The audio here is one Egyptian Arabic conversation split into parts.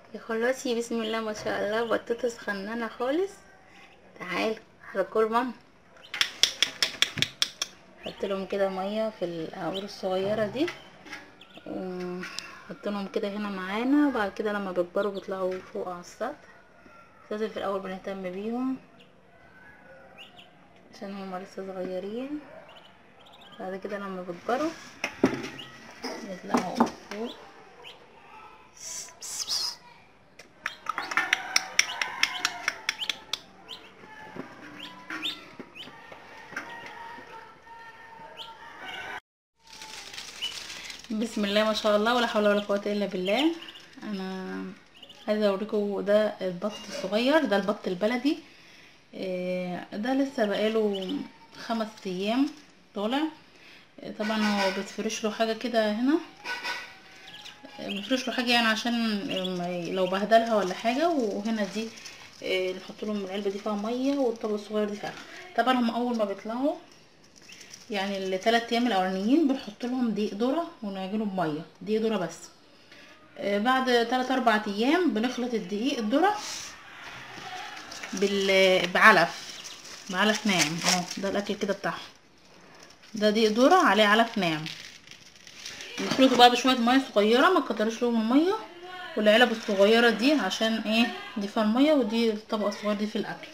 يا خلاصي بسم الله ما شاء الله بطاطا سخنانة خالص تعال هتاكل ماما حط لهم كده ميه في القوار الصغيره دي وحط لهم كده هنا معانا وبعد كده لما بيكبروا بيطلعوا فوق على السطح لازم في الاول بنهتم بيهم عشان هما لسه صغيرين بعد كده لما بيكبروا يطلعوا فوق بسم الله ما شاء الله ولا حول ولا قوه الا بالله انا عايزه اوريكم ده البط الصغير ده البط البلدي إيه، ده لسه بقاله خمس ايام طالع إيه، طبعا هو بتفرش له حاجه كده هنا إيه، بتفرش له حاجه يعني عشان ما ي- لو بهدلها ولا حاجه وهنا دي إيه، نحط لهم العلبه دي فيها ميه والطبق الصغير دي فيها طبعا هم اول ما بيطلعوا يعني الثلاث ايام الاولانيين بنحط لهم دقيق ذره ونعجنه بميه دقيق ذره بس آه، بعد 3 4 ايام بنخلط الدقيق الذره بال بعلف بعلف ناعم اهو ده الاكل كده بتاعهم ده دقيق ذره عليه علف ناعم نخلطه بقى بشويه ميه صغيره ما تكترش لهم الميه والعلب الصغيره دي عشان ايه دي فيها الميه ودي الطبقه الصغيره دي في الاكل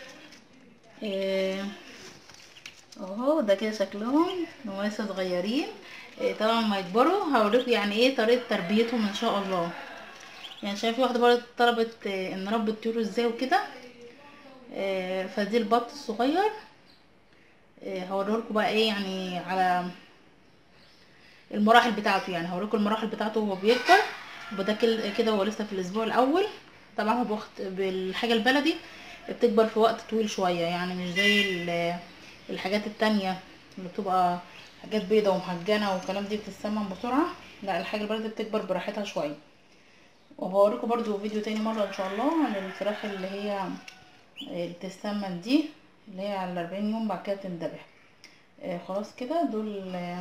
إيه اهو ده كده شكلهم هما لسه صغيرين إيه طبعا ما يكبروا هوريكم يعني ايه طريقه تربيتهم ان شاء الله يعني شايف في واحده برضه طلبت إيه ان نربي الطيور ازاي وكده إيه فدي البط الصغير إيه هوريهولكوا بقى ايه يعني على المراحل بتاعته يعني هوريكم المراحل بتاعته وهو بيكبر وده كل- كده هو لسه في الاسبوع الاول طبعا هو بوقت بالحاجه البلدي بتكبر في وقت طويل شويه يعني مش زي ال- الحاجات التانية اللي بتبقى حاجات بيضة ومهجنة والكلام دي بتتسمن بسرعة لا الحاجة البلدي بتكبر براحتها شوية وهوريكم برضو فيديو تاني مرة ان شاء الله عن الفراخ اللي هي اللي بتتسمن دي اللي هي على الأربعين يوم بعد كده تندبح آه، خلاص كده دول آه،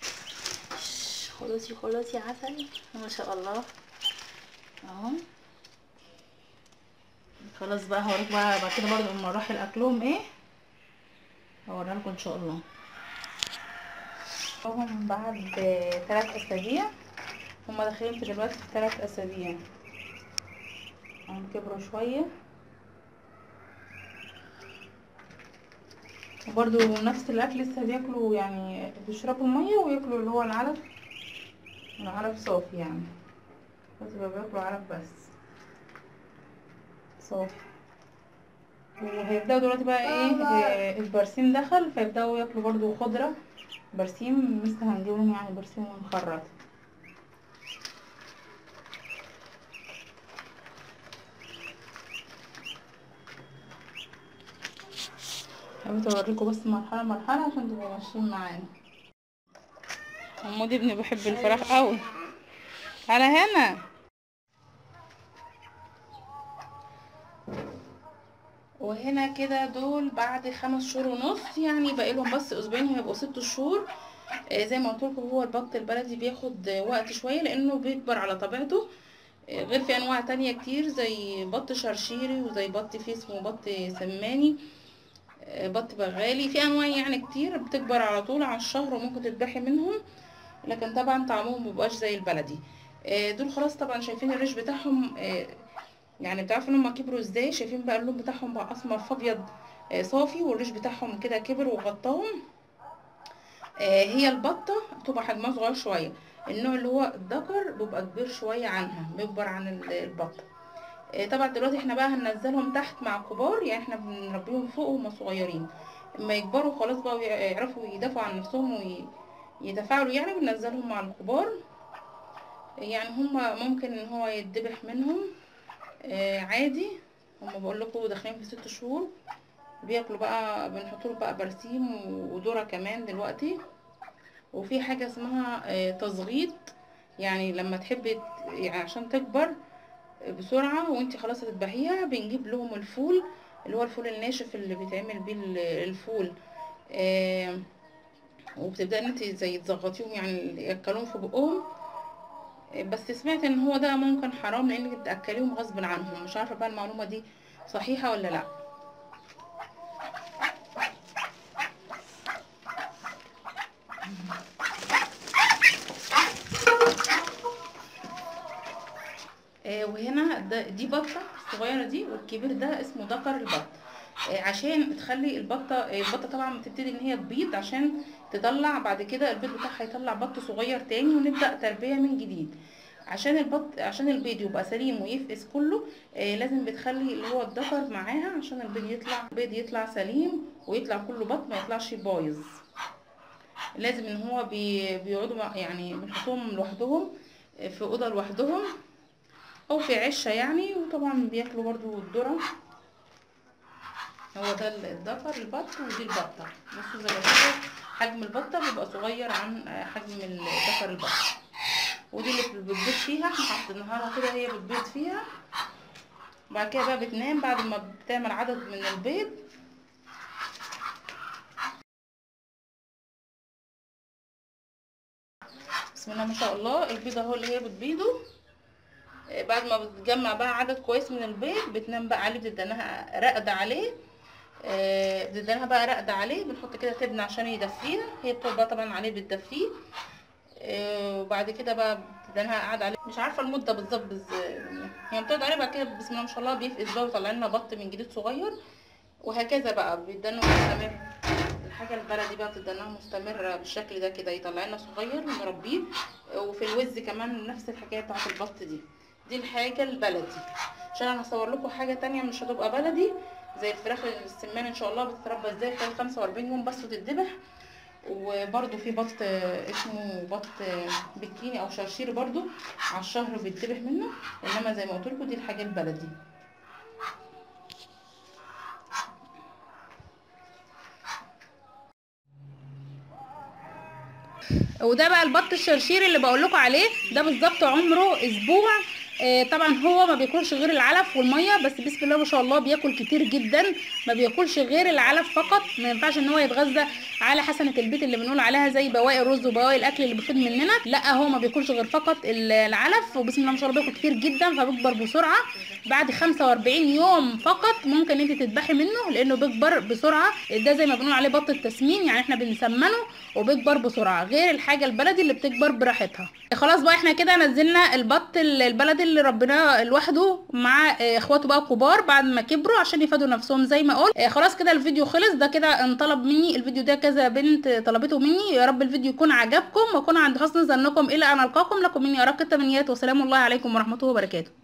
خلاصي خلاصي عسل ما شاء الله اهو خلاص بقى هوريك بقى بعد كده برضو مراحل اكلهم ايه هوريها لكم ان شاء الله هم بعد ثلاث اسابيع هما داخلين في دلوقتي في ثلاث اسابيع هم كبروا شويه وبرضو نفس الاكل لسه بياكلوا يعني بيشربوا ميه وياكلوا اللي هو العلف العلف صافي يعني بس بقى بياكلوا علف بس صافي وهيبداوا دلوقتي بقى ايه آه، البرسيم دخل فيبداوا ياكلوا برضو خضره برسيم لسه هنجيب لهم يعني برسيم مخرط حبيت اوريكم بس مرحله مرحله عشان تبقوا ماشيين معانا حمودي ابني بحب الفراخ قوي على هنا وهنا كده دول بعد خمس شهور ونص يعني باقي لهم بس اسبوعين وهيبقوا ست شهور آه، زي ما قلت لكم هو البط البلدي بياخد آه، وقت شويه لانه بيكبر على طبيعته آه، غير في انواع تانية كتير زي بط شرشيري وزي بط فيه اسمه بط سماني آه، بط بغالي في انواع يعني كتير بتكبر على طول على الشهر وممكن تذبحي منهم لكن طبعا طعمهم مبقاش زي البلدي آه، دول خلاص طبعا شايفين الريش بتاعهم آه، يعني بتعرفوا ان هم كبروا ازاي شايفين بقى اللون بتاعهم بقى اسمر فابيض آه، صافي والريش بتاعهم كده كبر وغطاهم آه، هي البطة بتبقى حجمها صغير شوية النوع اللي هو الذكر بيبقى كبير شوية عنها بيكبر عن ال- البطة آه، طبعا دلوقتي احنا بقى هننزلهم تحت مع الكبار يعني احنا بنربيهم فوق وهم صغيرين اما يكبروا خلاص بقى ويعرفوا يدافعوا عن نفسهم ويتفاعلوا يعني بننزلهم مع الكبار يعني هما ممكن ان هو يتذبح منهم آه، عادي هما بقول لكم داخلين في ست شهور بياكلوا بقى بنحط له بقى برسيم وذره كمان دلوقتي وفي حاجه اسمها آه، تصغيط يعني لما تحبي ت- يعني عشان تكبر بسرعه وانت خلاص هتذبحيها بنجيب لهم الفول اللي هو الفول الناشف اللي بيتعمل بيه ال- الفول آه، وبتبدأ ان انت زي تزغطيهم يعني ياكلوهم في بقهم بس سمعت ان هو ده ممكن حرام لانك تاكليهم غصب عنهم مش عارفه بقى المعلومه دي صحيحه ولا لا آه، وهنا ده دي بطه الصغيره دي والكبير ده اسمه ذكر البط آه، عشان تخلي البطه آه، البطه طبعا بتبتدي ان هي تبيض عشان تطلع بعد كده البيض بتاعها يطلع بط صغير تاني ونبدا تربيه من جديد عشان البط عشان البيض يبقى سليم ويفقس كله آه لازم بتخلي اللي هو الذكر معاها عشان البيض يطلع البيض يطلع سليم ويطلع كله بط ما يطلعش بايظ لازم ان هو بي بيقعدوا مع- يعني بنحطهم لوحدهم آه، في اوضه لوحدهم او في عشه يعني وطبعا بياكلوا برضو الذره هو ده الذكر البط ودي البطه بصوا زي ما كده حجم البطه بيبقى صغير عن آه، حجم الذكر البط ودي اللي بتبيض فيها احنا حاطينها لها كده هي بتبيض فيها بعد كده بقى بتنام بعد ما بتعمل عدد من البيض بسم الله ما شاء الله البيض اهو اللي هي بتبيضه آه، بعد ما بتجمع بقى عدد كويس من البيض بتنام بقى عليه بتدناها راقدة عليه آه، بتدناها بقى راقدة عليه بنحط كده تبن عشان يدفيها هي بتقعد بقى طبعا عليه بتدفيه آه، وبعد كده بقى بتدناها قاعدة عليه مش عارفة المدة بالظبط بس هي بتقعد عليه بعد كده بسم الله ما شاء الله بيفقس بقى ويطلع لنا بط من جديد صغير وهكذا بقى بيدنوا مستمر الحاجة البلدي بقى بتدناها مستمرة بالشكل ده كده يطلع لنا صغير ونربيه وفي الوز كمان نفس الحكاية بتاعت البط دي دي الحاجة البلدي عشان انا هصور لكم حاجة تانية مش هتبقى بلدي زي الفراخ السمان ان شاء الله بتتربى ازاي خلال 45 يوم بس وتتذبح وبرده في بط آه، اسمه بط آه، بكيني او شرشير برده على الشهر بيتذبح منه انما زي ما قلت لكم دي الحاجة البلدي وده بقى البط الشرشير اللي بقول لكم عليه ده بالظبط عمره اسبوع آه، طبعا هو ما بياكلش غير العلف والميه بس بسم الله ما شاء الله بياكل كتير جدا ما بياكلش غير العلف فقط ما ينفعش ان هو يتغذى على حسنه البيت اللي بنقول عليها زي بواقي الرز وبواقي الاكل اللي بيفيد مننا لا هو ما بياكلش غير فقط ال- العلف وبسم الله ما شاء الله بياكل كتير جدا فبيكبر بسرعه بعد 45 يوم فقط ممكن انت تذبحي منه لانه بيكبر بسرعه ده زي ما بنقول عليه بط التسمين يعني احنا بنسمنه وبيكبر بسرعه غير الحاجه البلدي اللي بتكبر براحتها خلاص بقى احنا كده نزلنا البط ال- البلدي اللي ربناه لوحده مع اه، اخواته بقى الكبار بعد ما كبروا عشان يفادوا نفسهم زي ما قلت اه، خلاص كده الفيديو خلص ده كده انطلب مني الفيديو ده كذا بنت طلبته مني يا رب الفيديو يكون عجبكم واكون عند حسن ظنكم الى ان القاكم لكم مني ارق التمنيات وسلام الله عليكم ورحمه وبركاته